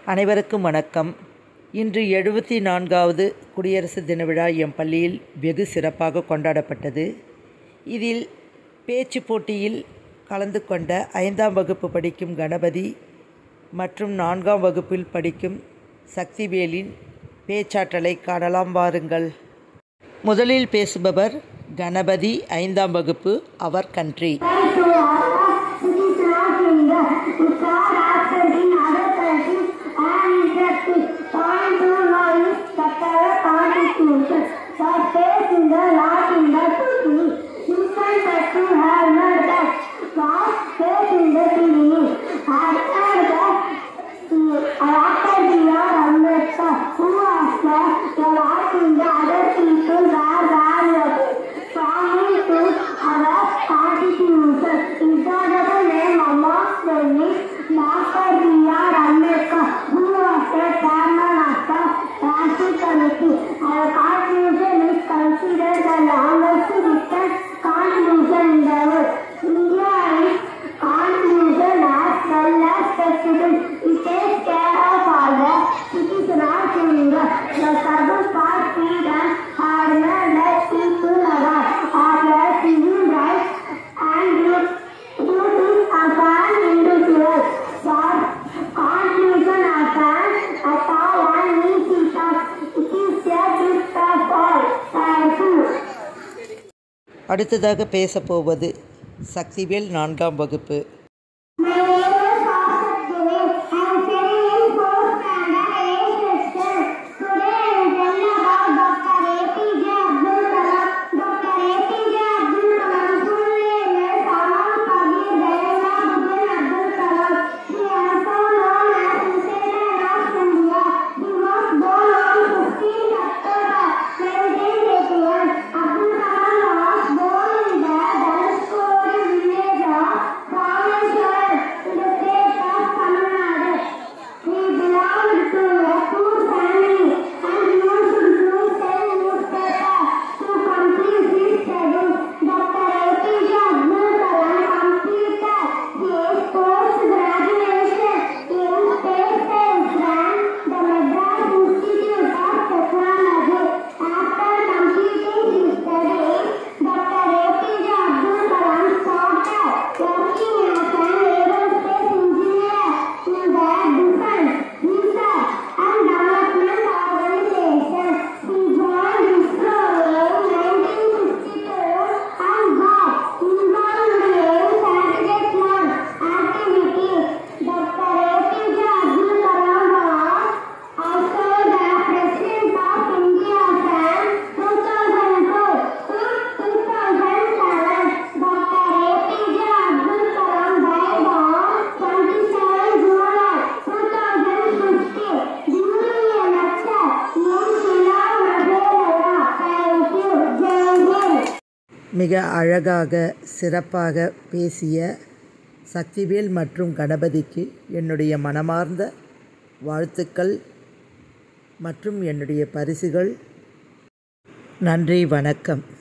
அனைவருக்கும் வணக்கம் இன்று எழுபத்தி நான்காவது குடியரசு தின விழா எம் பள்ளியில் வெகு சிறப்பாக கொண்டாடப்பட்டது இதில் பேச்சு போட்டியில் கலந்து கொண்ட ஐந்தாம் வகுப்பு படிக்கும் கணபதி மற்றும் நான்காம் வகுப்பில் படிக்கும் சக்திவேலின் பேச்சாற்றலை காணலாம் வாருங்கள் முதலில் பேசுபவர் கணபதி ஐந்தாம் வகுப்பு அவர் கண்ட்ரி அடுத்ததாக பேசப்போவது சக்திவேல் நான்காம் வகுப்பு மிக அழகாக சிறப்பாக பேசிய சக்திவேல் மற்றும் கணபதிக்கு என்னுடைய மனமார்ந்த வாழ்த்துக்கள் மற்றும் என்னுடைய பரிசுகள் நன்றி வணக்கம்